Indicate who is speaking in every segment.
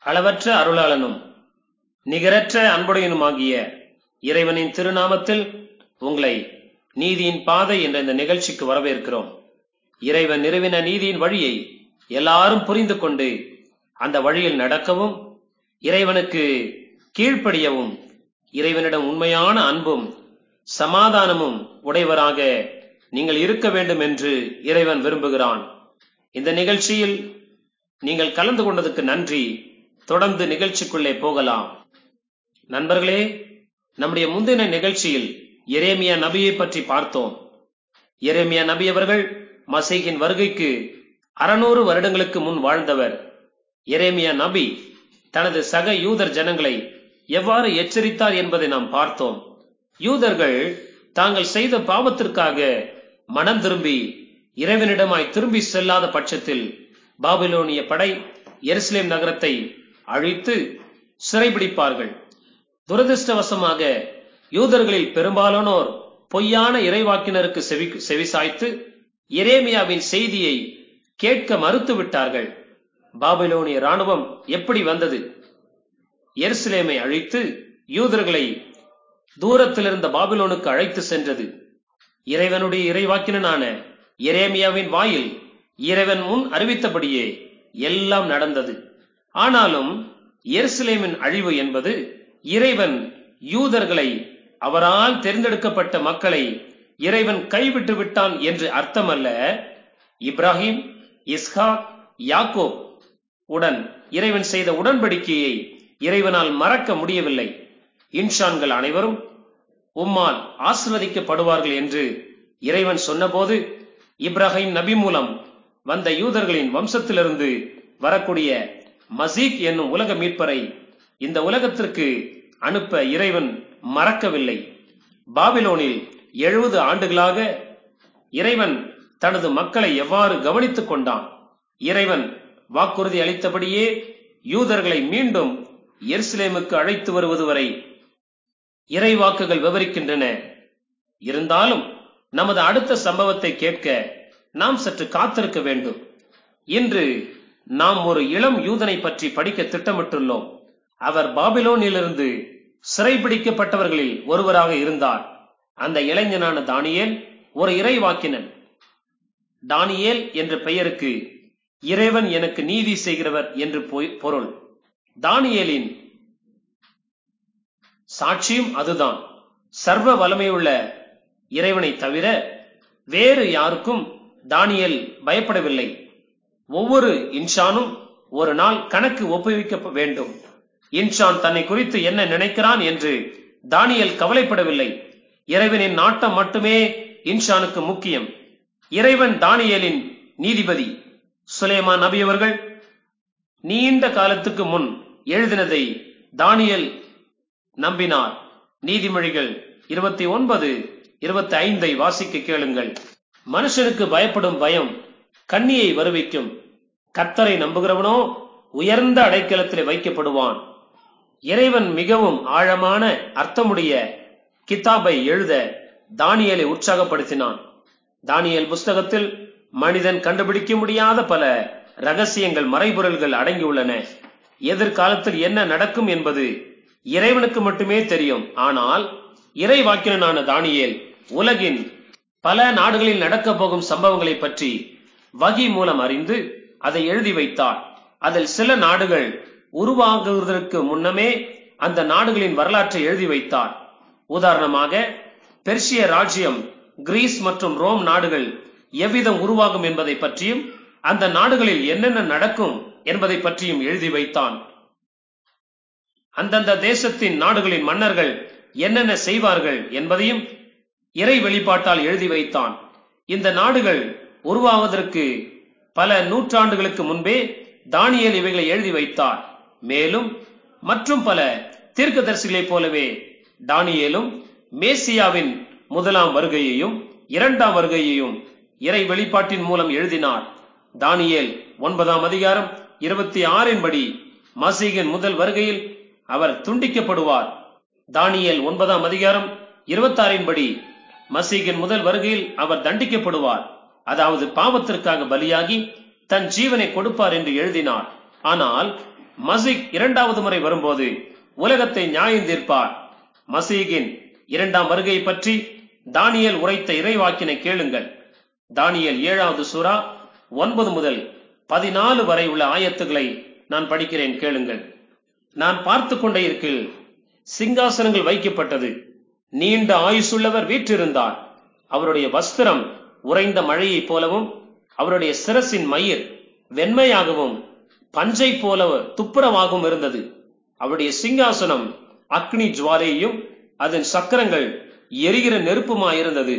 Speaker 1: அளவற்ற அருளாளனும் நிகரற்ற அன்புடையனுமாகிய இறைவனின் திருநாமத்தில் உங்களை நீதியின் பாதை என்ற இந்த நிகழ்ச்சிக்கு வரவேற்கிறோம் இறைவன் நிறுவின நீதியின் வழியை எல்லாரும் புரிந்து கொண்டு அந்த வழியில் நடக்கவும் இறைவனுக்கு கீழ்ப்படியவும் இறைவனிடம் உண்மையான அன்பும் சமாதானமும் உடையவராக நீங்கள் இருக்க வேண்டும் என்று இறைவன் விரும்புகிறான் இந்த நிகழ்ச்சியில் நீங்கள் கலந்து கொண்டதுக்கு நன்றி தொடர்ந்து நிகழ்ச்சிக்குள்ளே போகலாம் நண்பர்களே நம்முடைய முந்தின நிகழ்ச்சியில் எரேமியா நபியை பற்றி பார்த்தோம் எரேமியா நபி அவர்கள் மசீகின் வருகைக்கு அறுநூறு வருடங்களுக்கு முன் வாழ்ந்தவர் எரேமியா நபி தனது சக யூதர் ஜனங்களை எவ்வாறு எச்சரித்தார் என்பதை நாம் பார்த்தோம் யூதர்கள் தாங்கள் செய்த பாவத்திற்காக மனம் திரும்பி இறைவனிடமாய் திரும்பி செல்லாத பட்சத்தில் பாபிலோனிய படை எருசலேம் நகரத்தை அழித்து சிறைபிடிப்பார்கள் துரதிருஷ்டவசமாக யூதர்களில் பெரும்பாலானோர் பொய்யான இறைவாக்கினருக்கு செவி செவிசாய்த்து எரேமியாவின் செய்தியை கேட்க மறுத்து விட்டார்கள் பாபிலோனிய ராணுவம் எப்படி வந்தது எருசலேமை அழித்து யூதர்களை தூரத்தில் இருந்த பாபிலோனுக்கு அழைத்து சென்றது இறைவனுடைய இறைவாக்கினனான எரேமியாவின் வாயில் இறைவன் முன் அறிவித்தபடியே எல்லாம் நடந்தது ஆனாலும் எருசலேமின் அழிவு என்பது இறைவன் யூதர்களை அவரால் தேர்ந்தெடுக்கப்பட்ட மக்களை இறைவன் கைவிட்டு விட்டான் என்று அர்த்தமல்ல இப்ராஹிம் இஸ்ஹாக் யாக்கோப் உடன் இறைவன் செய்த உடன்படிக்கையை இறைவனால் மறக்க முடியவில்லை இன்ஷான்கள் அனைவரும் உம்மால் ஆசிர்வதிக்கப்படுவார்கள் என்று இறைவன் சொன்னபோது இப்ராஹிம் நபி மூலம் வந்த யூதர்களின் வம்சத்திலிருந்து வரக்கூடிய மசீக் என்னும் உலக மீட்பரை இந்த உலகத்திற்கு அனுப்ப இறைவன் மறக்கவில்லை பாபிலோனில் எழுபது ஆண்டுகளாக இறைவன் தனது மக்களை எவ்வாறு கவனித்துக் கொண்டான் இறைவன் வாக்குறுதி அளித்தபடியே யூதர்களை மீண்டும் எருசலேமுக்கு அழைத்து வருவது வரை இறைவாக்குகள் விவரிக்கின்றன இருந்தாலும் நமது அடுத்த சம்பவத்தை கேட்க நாம் சற்று காத்திருக்க வேண்டும் இன்று நாம் ஒரு இளம் யூதனை பற்றி படிக்க திட்டமிட்டுள்ளோம் அவர் பாபிலோனிலிருந்து சிறைபிடிக்கப்பட்டவர்களில் ஒருவராக இருந்தார் அந்த இளைஞனான தானியேல் ஒரு இறைவாக்கினன் தானியேல் என்ற பெயருக்கு இறைவன் எனக்கு நீதி செய்கிறவர் என்று பொருள் தானியேலின் சாட்சியும் அதுதான் சர்வ வல்லமையுள்ள இறைவனை தவிர வேறு யாருக்கும் தானியல் பயப்படவில்லை ஒவ்வொரு இன்ஷானும் ஒரு நாள் கணக்கு ஒப்புவிக்க வேண்டும் இன்ஷான் தன்னை குறித்து என்ன நினைக்கிறான் என்று தானியல் கவலைப்படவில்லை இறைவனின் நாட்டம் மட்டுமே இன்ஷானுக்கு முக்கியம் இறைவன் தானியலின் நீதிபதி சுலேமான் நபி அவர்கள் நீண்ட காலத்துக்கு முன் எழுதினதை தானியல் நம்பினார் நீதிமொழிகள் இருபத்தி ஒன்பது இருபத்தி ஐந்தை வாசிக்க கேளுங்கள் மனுஷனுக்கு பயப்படும் பயம் கண்ணியை வருவிக்கும் கத்தரை நம்புகிறவனோ உயர்ந்த அடைக்கலத்தில் வைக்கப்படுவான் இறைவன் மிகவும் ஆழமான அர்த்தமுடைய கிதாபை எழுத தானியலை உற்சாகப்படுத்தினான் தானியல் புஸ்தகத்தில் மனிதன் கண்டுபிடிக்க முடியாத பல ரகசியங்கள் மறைபொருள்கள் அடங்கியுள்ளன எதிர்காலத்தில் என்ன நடக்கும் என்பது இறைவனுக்கு மட்டுமே தெரியும் ஆனால் இறை வாக்கினனான தானியேல் உலகின் பல நாடுகளில் நடக்கப் போகும் சம்பவங்களை பற்றி வகி மூலம் அறிந்து அதை எழுதி வைத்தார் அதில் சில நாடுகள் உருவாகுவதற்கு முன்னமே அந்த நாடுகளின் வரலாற்றை எழுதி வைத்தார் உதாரணமாக பெர்சிய ராஜ்யம் கிரீஸ் மற்றும் ரோம் நாடுகள் எவ்விதம் உருவாகும் என்பதை பற்றியும் அந்த நாடுகளில் என்னென்ன நடக்கும் என்பதை பற்றியும் எழுதி வைத்தான் அந்தந்த தேசத்தின் நாடுகளின் மன்னர்கள் என்னென்ன செய்வார்கள் என்பதையும் இறை வெளிப்பாட்டால் எழுதி வைத்தான் இந்த நாடுகள் உருவாவதற்கு பல நூற்றாண்டுகளுக்கு முன்பே தானியல் இவைகளை எழுதி வைத்தார் மேலும் மற்றும் பல தீர்க்கதரிசிகளைப் போலவே தானியேலும் மேசியாவின் முதலாம் வருகையையும் இரண்டாம் வருகையையும் இறை வெளிப்பாட்டின் மூலம் எழுதினார் தானியேல் ஒன்பதாம் அதிகாரம் இருபத்தி ஆறின் படி மசீகின் முதல் வருகையில் அவர் துண்டிக்கப்படுவார் தானியேல் ஒன்பதாம் அதிகாரம் இருபத்தாறின் படி மசீகின் முதல் வருகையில் அவர் தண்டிக்கப்படுவார் அதாவது பாவத்திற்காக பலியாகி தன் ஜீவனை கொடுப்பார் என்று எழுதினார் ஆனால் மசிக் இரண்டாவது முறை வரும்போது உலகத்தை நியாயம் தீர்ப்பார் மசீகின் இரண்டாம் வருகை பற்றி தானியேல் உரைத்த இறைவாக்கினை கேளுங்கள் தானியேல் ஏழாவது சூரா ஒன்பது முதல் பதினாலு வரை உள்ள ஆயத்துகளை நான் படிக்கிறேன் கேளுங்கள் நான் பார்த்து கொண்டே இருக்கையில் சிங்காசனங்கள் வைக்கப்பட்டது நீண்ட ஆயுசுள்ளவர் வீற்றிருந்தார் அவருடைய வஸ்திரம் உறைந்த மழையைப் போலவும் அவருடைய சிரசின் மயிர் வெண்மையாகவும் பஞ்சை போல துப்புரவாகவும் இருந்தது அவருடைய சிங்காசனம் அக்னி ஜுவாலையும் அதன் சக்கரங்கள் எரிகிற நெருப்புமாயிருந்தது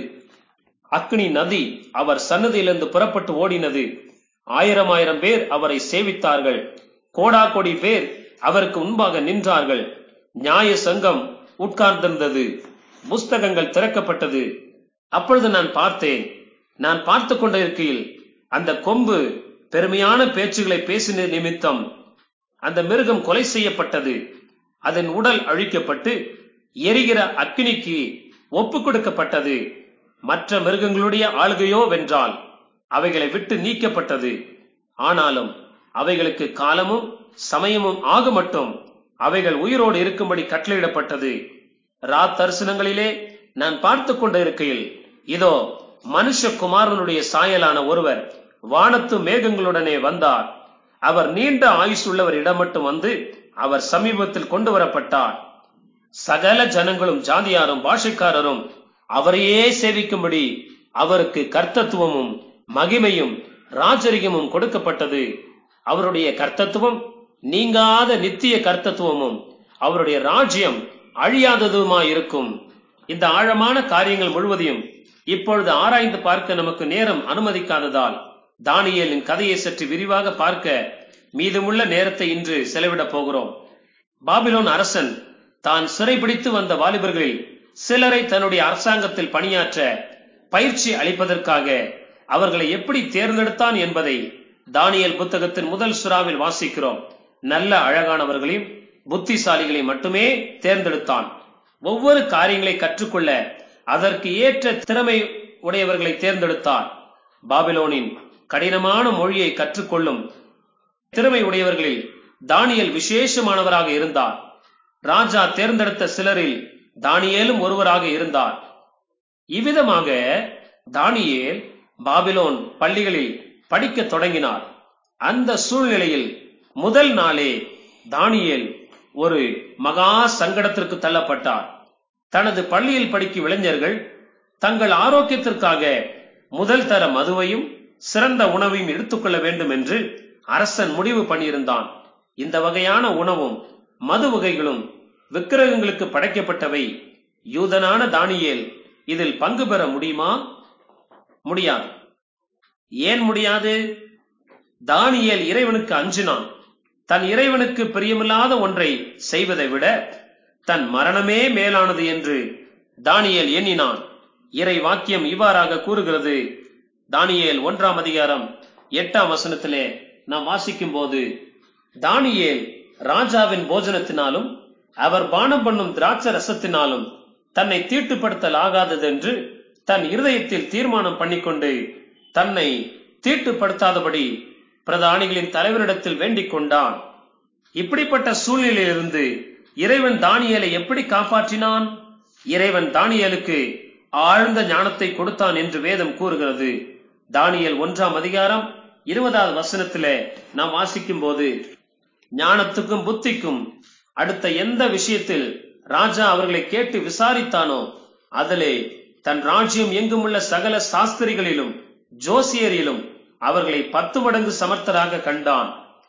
Speaker 1: அக்னி நதி அவர் சன்னதியிலிருந்து புறப்பட்டு ஓடினது ஆயிரம் ஆயிரம் பேர் அவரை சேவித்தார்கள் கோடா கோடி பேர் அவருக்கு முன்பாக நின்றார்கள் நியாய சங்கம் உட்கார்ந்திருந்தது புஸ்தகங்கள் திறக்கப்பட்டது அப்பொழுது நான் பார்த்தேன் நான் பார்த்து கொண்டிருக்கையில் அந்த கொம்பு பெருமையான பேச்சுகளை பேசின நிமித்தம் அந்த மிருகம் கொலை செய்யப்பட்டது அதன் உடல் அழிக்கப்பட்டு எரிகிற அக்கினிக்கு ஒப்பு கொடுக்கப்பட்டது மற்ற மிருகங்களுடைய ஆளுகையோ வென்றால் அவைகளை விட்டு நீக்கப்பட்டது ஆனாலும் அவைகளுக்கு காலமும் சமயமும் ஆக மட்டும் அவைகள் உயிரோடு இருக்கும்படி கட்டளையிடப்பட்டது ரா தரிசனங்களிலே நான் பார்த்து கொண்டிருக்கையில் இதோ மனுஷகுமாரனுடைய சாயலான ஒருவர் வானத்து மேகங்களுடனே வந்தார் அவர் நீண்ட ஆயுசுள்ளவர் இடம் மட்டும் வந்து அவர் சமீபத்தில் கொண்டு வரப்பட்டார் சகல ஜனங்களும் ஜாதியாரும் பாஷைக்காரரும் அவரையே சேவிக்கும்படி அவருக்கு கர்த்தத்துவமும் மகிமையும் ராஜரிகமும் கொடுக்கப்பட்டது அவருடைய கர்த்தத்துவம் நீங்காத நித்திய கர்த்தத்துவமும் அவருடைய ராஜ்யம் அழியாததுமாயிருக்கும் இந்த ஆழமான காரியங்கள் முழுவதையும் இப்பொழுது ஆராய்ந்து பார்க்க நமக்கு நேரம் அனுமதிக்காததால் தானியேலின் கதையை சற்று விரிவாக பார்க்க மீதமுள்ள நேரத்தை இன்று செலவிடப் போகிறோம் பாபிலோன் அரசன் தான் சிறைபிடித்து வந்த வாலிபர்களில் சிலரை தன்னுடைய அரசாங்கத்தில் பணியாற்ற பயிற்சி அளிப்பதற்காக அவர்களை எப்படி தேர்ந்தெடுத்தான் என்பதை தானியல் புத்தகத்தின் முதல் சுறாவில் வாசிக்கிறோம் நல்ல அழகானவர்களையும் புத்திசாலிகளை மட்டுமே தேர்ந்தெடுத்தான் ஒவ்வொரு காரியங்களை கற்றுக்கொள்ள அதற்கு ஏற்ற திறமை உடையவர்களை தேர்ந்தெடுத்தார் பாபிலோனின் கடினமான மொழியை கற்றுக்கொள்ளும் திறமை உடையவர்களில் தானியல் விசேஷமானவராக இருந்தார் ராஜா தேர்ந்தெடுத்த சிலரில் தானியேலும் ஒருவராக இருந்தார் இவ்விதமாக தானியேல் பாபிலோன் பள்ளிகளில் படிக்க தொடங்கினார் அந்த சூழ்நிலையில் முதல் நாளே தானியேல் ஒரு மகா சங்கடத்திற்கு தள்ளப்பட்டார் தனது பள்ளியில் படிக்கும் இளைஞர்கள் தங்கள் ஆரோக்கியத்திற்காக முதல் தர மதுவையும் சிறந்த உணவையும் எடுத்துக்கொள்ள வேண்டும் என்று அரசன் முடிவு பண்ணியிருந்தான் இந்த வகையான உணவும் மது வகைகளும் விக்கிரகங்களுக்கு படைக்கப்பட்டவை யூதனான தானியேல் இதில் பங்கு பெற முடியுமா முடியாது ஏன் முடியாது தானியேல் இறைவனுக்கு அஞ்சினான் தன் இறைவனுக்கு பிரியமில்லாத ஒன்றை செய்வதை விட தன் மரணமே மேலானது என்று தானியேல் எண்ணினான் இறை வாக்கியம் இவ்வாறாக கூறுகிறது தானியேல் ஒன்றாம் அதிகாரம் எட்டாம் வசனத்திலே நாம் வாசிக்கும் போது தானியேல் ராஜாவின் போஜனத்தினாலும் அவர் பானம் பண்ணும் திராட்சை ரசத்தினாலும் தன்னை தீட்டுப்படுத்தல் ஆகாததென்று தன் இருதயத்தில் தீர்மானம் பண்ணிக்கொண்டு தன்னை தீட்டுப்படுத்தாதபடி பிரதானிகளின் தலைவரிடத்தில் வேண்டிக் கொண்டான் இப்படிப்பட்ட சூழ்நிலையிலிருந்து இறைவன் தானியலை எப்படி காப்பாற்றினான் இறைவன் தானியலுக்கு ஆழ்ந்த ஞானத்தை கொடுத்தான் என்று வேதம் கூறுகிறது தானியல் ஒன்றாம் அதிகாரம் இருபதாவது வசனத்திலே நாம் வாசிக்கும் போது ஞானத்துக்கும் புத்திக்கும் அடுத்த எந்த விஷயத்தில் ராஜா அவர்களை கேட்டு விசாரித்தானோ அதிலே தன் ராஜ்யம் எங்குமுள்ள சகல சாஸ்திரிகளிலும் ஜோசியரிலும் அவர்களை பத்து மடங்கு சமர்த்தராக கண்டான்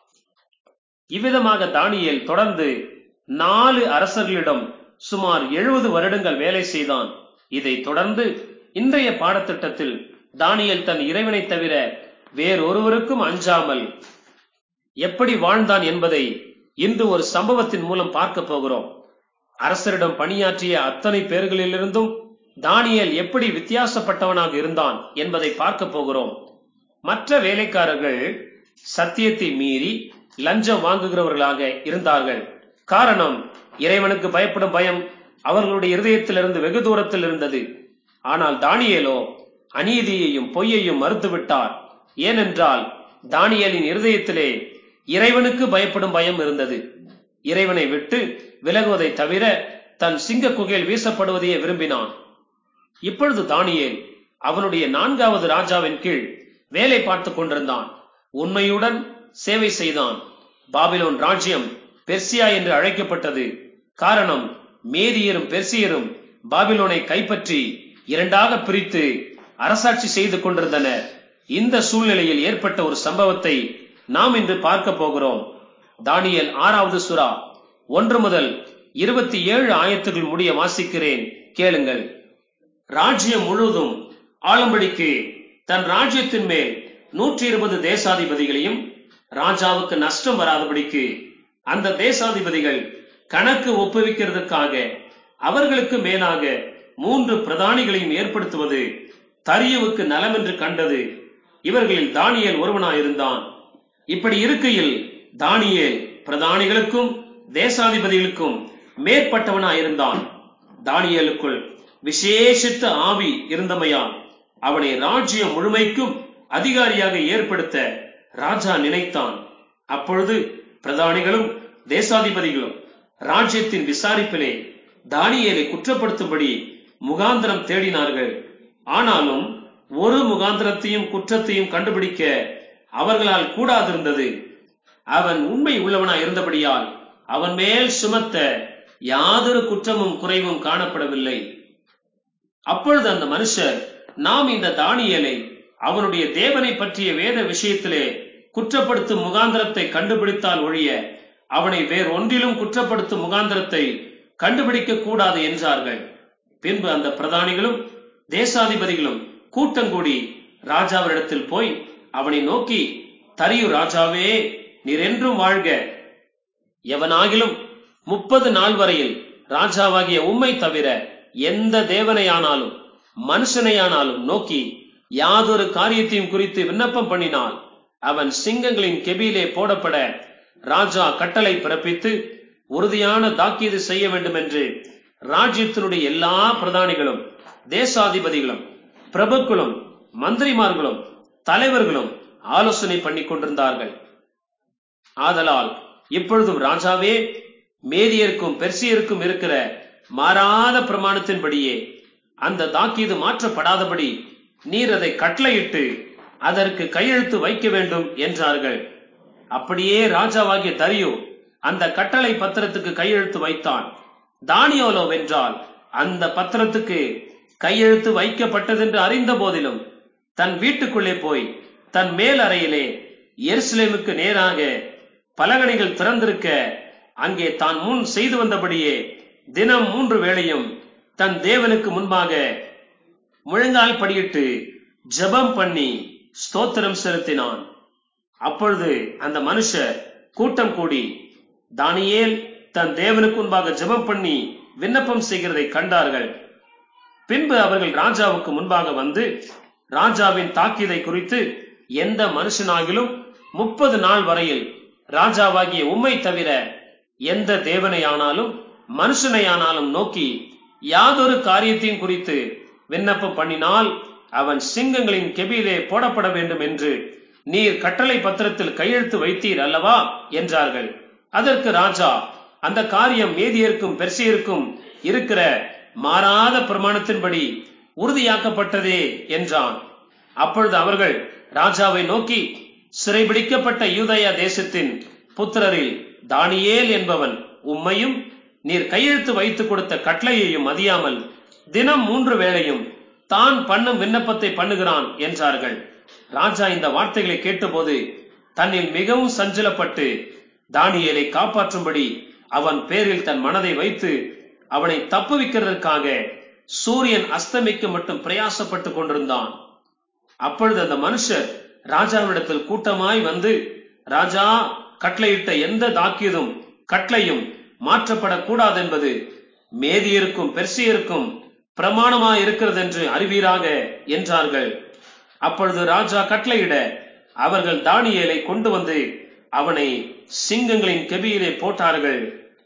Speaker 1: இவ்விதமாக தானியேல் தொடர்ந்து நாலு அரசர்களிடம் சுமார் எழுபது வருடங்கள் வேலை செய்தான் இதை தொடர்ந்து இன்றைய பாடத்திட்டத்தில் தானியேல் தன் இறைவனை தவிர வேறொருவருக்கும் அஞ்சாமல் எப்படி வாழ்ந்தான் என்பதை இன்று ஒரு சம்பவத்தின் மூலம் பார்க்க போகிறோம் அரசரிடம் பணியாற்றிய அத்தனை பேர்களிலிருந்தும் தானியேல் எப்படி வித்தியாசப்பட்டவனாக இருந்தான் என்பதை பார்க்க போகிறோம் மற்ற வேலைக்காரர்கள் சத்தியத்தை மீறி லஞ்சம் வாங்குகிறவர்களாக இருந்தார்கள் காரணம் இறைவனுக்கு பயப்படும் பயம் அவர்களுடைய இருதயத்திலிருந்து வெகு தூரத்தில் இருந்தது ஆனால் தானியேலோ அநீதியையும் பொய்யையும் மறுத்துவிட்டார் ஏனென்றால் தானியலின் இருதயத்திலே இறைவனுக்கு பயப்படும் பயம் இருந்தது இறைவனை விட்டு விலகுவதை தவிர தன் சிங்க குகையில் வீசப்படுவதையே விரும்பினான் இப்பொழுது தானியேல் அவனுடைய நான்காவது ராஜாவின் கீழ் வேலை பார்த்துக் கொண்டிருந்தான் உண்மையுடன் சேவை செய்தான் பாபிலோன் ராஜ்யம் பெர்சியா என்று அழைக்கப்பட்டது காரணம் மேதியரும் பெர்சியரும் பாபிலோனை கைப்பற்றி இரண்டாக பிரித்து அரசாட்சி செய்து கொண்டிருந்தனர் இந்த சூழ்நிலையில் ஏற்பட்ட ஒரு சம்பவத்தை நாம் இன்று பார்க்க போகிறோம் தானியல் ஆறாவது சுறா ஒன்று முதல் இருபத்தி ஏழு ஆயத்துகள் முடிய வாசிக்கிறேன் கேளுங்கள் ராஜ்யம் முழுவதும் ஆளும்படிக்கு தன் ராஜ்யத்தின் மேல் நூற்றி இருபது தேசாதிபதிகளையும் ராஜாவுக்கு நஷ்டம் வராதபடிக்கு அந்த தேசாதிபதிகள் கணக்கு ஒப்புவிக்கிறதுக்காக அவர்களுக்கு மேலாக மூன்று பிரதானிகளையும் ஏற்படுத்துவது தரியுவுக்கு நலம் என்று கண்டது இவர்களில் தானியேல் ஒருவனாயிருந்தான் இப்படி இருக்கையில் தானியேல் பிரதானிகளுக்கும் தேசாதிபதிகளுக்கும் மேற்பட்டவனாயிருந்தான் தானியேலுக்குள் விசேஷித்த ஆவி இருந்தமையால் அவனை ராஜ்யம் முழுமைக்கும் அதிகாரியாக ஏற்படுத்த ராஜா நினைத்தான் அப்பொழுது பிரதானிகளும் தேசாதிபதிகளும் ராஜ்யத்தின் விசாரிப்பிலே தானியேலை குற்றப்படுத்தும்படி முகாந்திரம் தேடினார்கள் ஆனாலும் ஒரு முகாந்திரத்தையும் குற்றத்தையும் கண்டுபிடிக்க அவர்களால் கூடாதிருந்தது அவன் உண்மை உள்ளவனாய் இருந்தபடியால் அவன் மேல் சுமத்த யாதொரு குற்றமும் குறைவும் காணப்படவில்லை அப்பொழுது அந்த மனுஷர் நாம் இந்த தானியலை அவனுடைய தேவனை பற்றிய வேத விஷயத்திலே குற்றப்படுத்தும் முகாந்திரத்தை கண்டுபிடித்தால் ஒழிய அவனை வேறு ஒன்றிலும் குற்றப்படுத்தும் முகாந்திரத்தை கண்டுபிடிக்க கூடாது என்றார்கள் பின்பு அந்த பிரதானிகளும் தேசாதிபதிகளும் கூட்டங்கூடி ராஜாவினிடத்தில் போய் அவனை நோக்கி தரியு ராஜாவே நீர் என்றும் வாழ்க எவனாகிலும் முப்பது நாள் வரையில் ராஜாவாகிய உம்மை தவிர எந்த தேவனையானாலும் மனுஷனையானாலும் நோக்கி யாதொரு காரியத்தையும் குறித்து விண்ணப்பம் பண்ணினால் அவன் சிங்கங்களின் கெபியிலே போடப்பட ராஜா கட்டளை பிறப்பித்து உறுதியான தாக்கீது செய்ய வேண்டும் என்று ராஜ்யத்தினுடைய எல்லா பிரதானிகளும் தேசாதிபதிகளும் பிரபுக்களும் மந்திரிமார்களும் தலைவர்களும் ஆலோசனை பண்ணி கொண்டிருந்தார்கள் ஆதலால் இப்பொழுதும் ராஜாவே மேதியருக்கும் பெர்சியருக்கும் இருக்கிற மாறாத பிரமாணத்தின்படியே அந்த தாக்கீது மாற்றப்படாதபடி நீர் அதை கட்டளையிட்டு அதற்கு கையெழுத்து வைக்க வேண்டும் என்றார்கள் அப்படியே ராஜாவாகிய தரியு அந்த கட்டளை பத்திரத்துக்கு கையெழுத்து வைத்தான் தானியோலோ வென்றால் அந்த பத்திரத்துக்கு கையெழுத்து வைக்கப்பட்டதென்று அறிந்த போதிலும் தன் வீட்டுக்குள்ளே போய் தன் மேல் அறையிலே எருசலேமுக்கு நேராக பலகணிகள் திறந்திருக்க அங்கே தான் முன் செய்து வந்தபடியே தினம் மூன்று வேளையும் தன் தேவனுக்கு முன்பாக முழங்கால் படியிட்டு ஜெபம் பண்ணி ஸ்தோத்திரம் செலுத்தினான் அப்பொழுது அந்த மனுஷர் கூட்டம் கூடி தானியேல் தன் தேவனுக்கு முன்பாக ஜெபம் பண்ணி விண்ணப்பம் செய்கிறதை கண்டார்கள் பின்பு அவர்கள் ராஜாவுக்கு முன்பாக வந்து ராஜாவின் தாக்கீதை குறித்து எந்த மனுஷனாகிலும் முப்பது நாள் வரையில் ராஜாவாகிய உம்மை தவிர எந்த தேவனையானாலும் மனுஷனையானாலும் நோக்கி யாதொரு காரியத்தையும் குறித்து விண்ணப்பம் பண்ணினால் அவன் சிங்கங்களின் கெபியிலே போடப்பட வேண்டும் என்று நீர் கட்டளை பத்திரத்தில் கையெழுத்து வைத்தீர் அல்லவா என்றார்கள் அதற்கு ராஜா அந்த காரியம் மேதியருக்கும் பெர்சியருக்கும் இருக்கிற மாறாத பிரமாணத்தின்படி உறுதியாக்கப்பட்டதே என்றான் அப்பொழுது அவர்கள் ராஜாவை நோக்கி சிறைபிடிக்கப்பட்ட யூதயா தேசத்தின் புத்திரரில் தானியேல் என்பவன் உம்மையும் நீர் கையெழுத்து வைத்துக் கொடுத்த கட்டளையையும் மதியாமல் தினம் மூன்று வேளையும் தான் பண்ணும் விண்ணப்பத்தை பண்ணுகிறான் என்றார்கள் ராஜா இந்த வார்த்தைகளை கேட்டபோது தன்னில் மிகவும் சஞ்சலப்பட்டு தானியேலை காப்பாற்றும்படி அவன் பேரில் தன் மனதை வைத்து அவனை தப்புவிக்கிறதற்காக சூரியன் அஸ்தமிக்க மட்டும் பிரயாசப்பட்டு கொண்டிருந்தான் அப்பொழுது அந்த மனுஷர் ராஜாவிடத்தில் கூட்டமாய் வந்து ராஜா கட்டளையிட்ட எந்த தாக்கியதும் கட்டளையும் மாற்றப்படக்கூடாது என்பது மேதியருக்கும் பெர்சியருக்கும் பிரமாணமாய் இருக்கிறது என்று அறிவீராக என்றார்கள் அப்பொழுது ராஜா கட்டளையிட அவர்கள் தானியேலை கொண்டு வந்து அவனை சிங்கங்களின் கெபியிலே போட்டார்கள்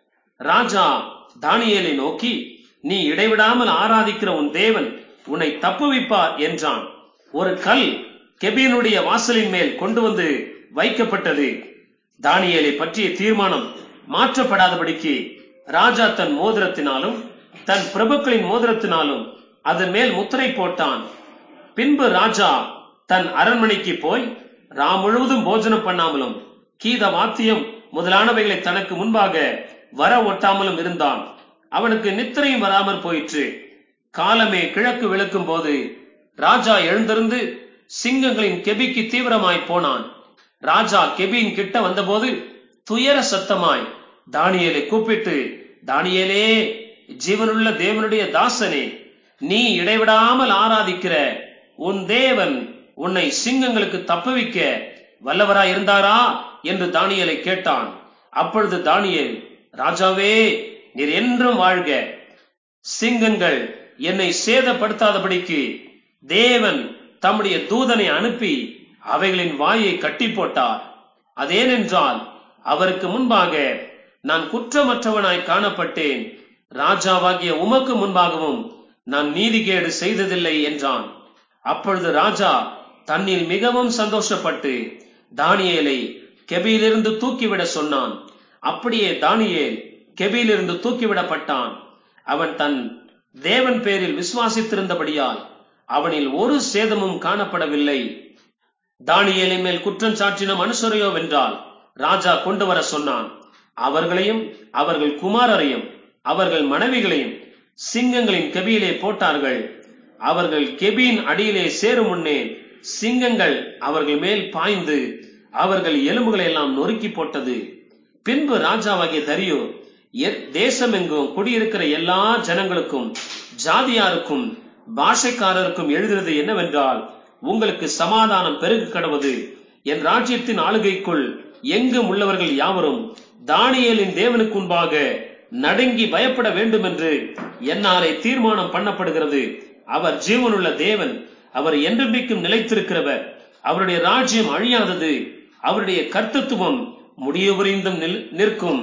Speaker 1: ராஜா தானியேலை நோக்கி நீ இடைவிடாமல் ஆராதிக்கிற உன் தேவன் உன்னை தப்புவிப்பார் என்றான் ஒரு கல் கெபியனுடைய வாசலின் மேல் கொண்டு வந்து வைக்கப்பட்டது தானியேலை பற்றிய தீர்மானம் மாற்றப்படாதபடிக்கு ராஜா தன் மோதிரத்தினாலும் தன் பிரபுக்களின் மோதிரத்தினாலும் அதன் மேல் முத்திரை போட்டான் பின்பு ராஜா தன் அரண்மனைக்கு போய் ரா முழுவதும் போஜனம் பண்ணாமலும் கீத வாத்தியம் முதலானவைகளை தனக்கு முன்பாக வர ஒட்டாமலும் இருந்தான் அவனுக்கு நித்திரையும் வராமற் போயிற்று காலமே கிழக்கு விளக்கும் போது ராஜா எழுந்திருந்து சிங்கங்களின் கெபிக்கு தீவிரமாய் போனான் ராஜா கெபியின் கிட்ட வந்தபோது துயர சத்தமாய் தானியேலை கூப்பிட்டு தானியேலே ஜீவனுள்ள தேவனுடைய தாசனே நீ இடைவிடாமல் ஆராதிக்கிற உன் தேவன் உன்னை சிங்கங்களுக்கு தப்புவிக்க வல்லவராய் இருந்தாரா என்று தானியேலை கேட்டான் அப்பொழுது தானியேல் ராஜாவே நீர் என்றும் வாழ்க சிங்கங்கள் என்னை சேதப்படுத்தாதபடிக்கு தேவன் தம்முடைய தூதனை அனுப்பி அவைகளின் வாயை கட்டி போட்டார் அதேனென்றால் அவருக்கு முன்பாக நான் குற்றமற்றவனாய் காணப்பட்டேன் ராஜாவாகிய உமக்கு முன்பாகவும் நான் நீதிகேடு செய்ததில்லை என்றான் அப்பொழுது ராஜா தன்னில் மிகவும் சந்தோஷப்பட்டு தானியேலை கெபியிலிருந்து தூக்கிவிட சொன்னான் அப்படியே தானியேல் கெபியிலிருந்து தூக்கிவிடப்பட்டான் அவன் தன் தேவன் பேரில் விசுவாசித்திருந்தபடியால் அவனில் ஒரு சேதமும் காணப்படவில்லை தானியேலின் மேல் குற்றம் சாட்டின மனுஷரையோ வென்றால் ராஜா கொண்டு வர சொன்னான் அவர்களையும் அவர்கள் குமாரரையும் அவர்கள் மனைவிகளையும் சிங்கங்களின் கெபியிலே போட்டார்கள் அவர்கள் கெபியின் அடியிலே சேரும் முன்னே சிங்கங்கள் அவர்கள் மேல் பாய்ந்து அவர்கள் எலும்புகளை எல்லாம் நொறுக்கி போட்டது பின்பு ராஜாவாகிய தரியோ தேசமெங்கும் குடியிருக்கிற எல்லா ஜனங்களுக்கும் ஜாதியாருக்கும் பாஷைக்காரருக்கும் எழுதுவது என்னவென்றால் உங்களுக்கு சமாதானம் பெருகு கடவது என் ராஜ்யத்தின் ஆளுகைக்குள் எங்கும் உள்ளவர்கள் யாவரும் தானியேலின் தேவனுக்கு முன்பாக நடுங்கி பயப்பட வேண்டும் என்று என்னாலே தீர்மானம் பண்ணப்படுகிறது அவர் ஜீவனுள்ள தேவன் அவர் என்றென்றைக்கும் நிலைத்திருக்கிறவர் அவருடைய ராஜ்யம் அழியாதது அவருடைய கர்த்தத்துவம் முடிவுபுரிந்தும் நிற்கும்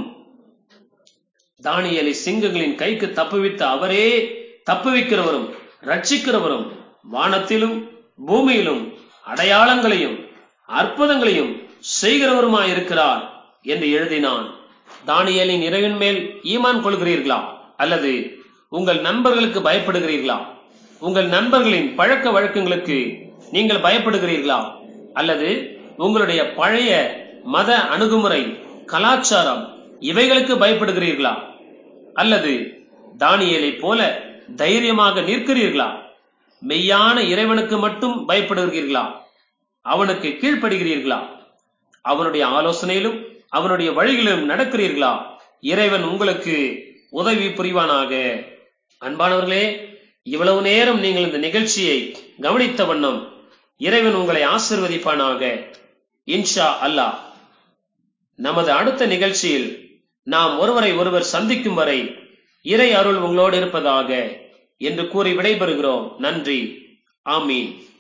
Speaker 1: தானியலை சிங்கங்களின் கைக்கு தப்புவித்த அவரே தப்புவிக்கிறவரும் ரட்சிக்கிறவரும் வானத்திலும் பூமியிலும் அடையாளங்களையும் அற்புதங்களையும் செய்கிறவருமாயிருக்கிறார் என்று எழுதினான் தானியலின் இறைவன் மேல் ஈமான் கொள்கிறீர்களா அல்லது உங்கள் நண்பர்களுக்கு பயப்படுகிறீர்களா உங்கள் நண்பர்களின் பழக்க வழக்கங்களுக்கு நீங்கள் பயப்படுகிறீர்களா அல்லது உங்களுடைய பழைய மத அணுகுமுறை கலாச்சாரம் இவைகளுக்கு பயப்படுகிறீர்களா அல்லது தானியலை போல தைரியமாக நிற்கிறீர்களா மெய்யான இறைவனுக்கு மட்டும் பயப்படுகிறீர்களா அவனுக்கு கீழ்ப்படுகிறீர்களா அவனுடைய ஆலோசனையிலும் அவனுடைய வழிகளிலும் நடக்கிறீர்களா இறைவன் உங்களுக்கு உதவி புரிவானாக அன்பானவர்களே இவ்வளவு நேரம் நீங்கள் இந்த நிகழ்ச்சியை கவனித்த வண்ணம் இறைவன் உங்களை ஆசிர்வதிப்பானாக இன்ஷா அல்லாஹ் நமது அடுத்த நிகழ்ச்சியில் நாம் ஒருவரை ஒருவர் சந்திக்கும் வரை இறை அருள் உங்களோடு இருப்பதாக என்று கூறி விடைபெறுகிறோம் நன்றி ஆமீன்